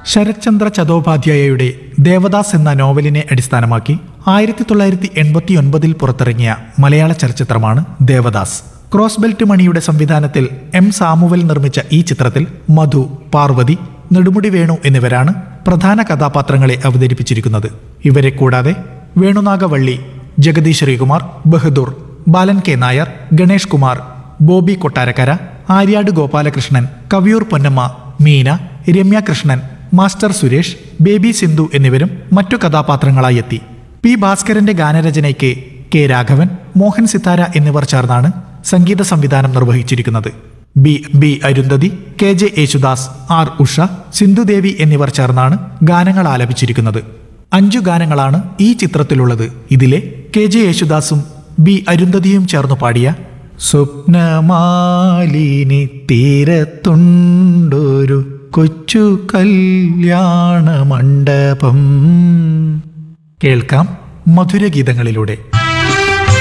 ശരത്ചന്ദ്ര ചതോപാധ്യായയുടെ ദേവദാസ് എന്ന നോവലിനെ അടിസ്ഥാനമാക്കി ആയിരത്തി തൊള്ളായിരത്തി എൺപത്തി ഒൻപതിൽ പുറത്തിറങ്ങിയ മലയാള ചലച്ചിത്രമാണ് ദേവദാസ് ക്രോസ് ബെൽറ്റ് മണിയുടെ സംവിധാനത്തിൽ എം സാമുവൽ നിർമ്മിച്ച ഈ ചിത്രത്തിൽ മധു പാർവതി നെടുമുടി വേണു എന്നിവരാണ് പ്രധാന കഥാപാത്രങ്ങളെ അവതരിപ്പിച്ചിരിക്കുന്നത് ഇവരെ കൂടാതെ Venu Nagavalli Jagadish Sreekumar Bahadoor Balan K Nair Ganesh Kumar Bobby Kottarakkara Aryad Gopalakrishnan Kaviyoor Ponnamma Meena Ramya Krishnan master Suresh baby Sindhu എന്നിവരും മറ്റു കഥാപാത്രങ്ങളായി എത്തി പി ഭാസ്കരന്റെ ഗാനരചനയ്ക്ക് കെ രാഘവൻ മോഹൻ സിത്താര എന്നിവർ ചേർന്നാണ് സംഗീത സംവിധാനം നിർവഹിച്ചിരിക്കുന്നത് B B Arundhati K J Yesudas R Usha Sindhudevi എന്നിവർ ചേർന്നാണ് ഗാനങ്ങൾ ആലപിച്ചിരിക്കുന്നത് അഞ്ചു ഗാനങ്ങളാണ് ഈ ചിത്രത്തിലുള്ളത് ഇതിലെ കെ ജെ യേശുദാസും ബി അരുന്ധതിയും ചേർന്നു പാടിയ സ്വപ്നമാലിനി തീരത്തുണ്ടൊരു കൊച്ചു കല്യാണ മണ്ഡപം കേൾക്കാം മധുരഗീതങ്ങളിലൂടെ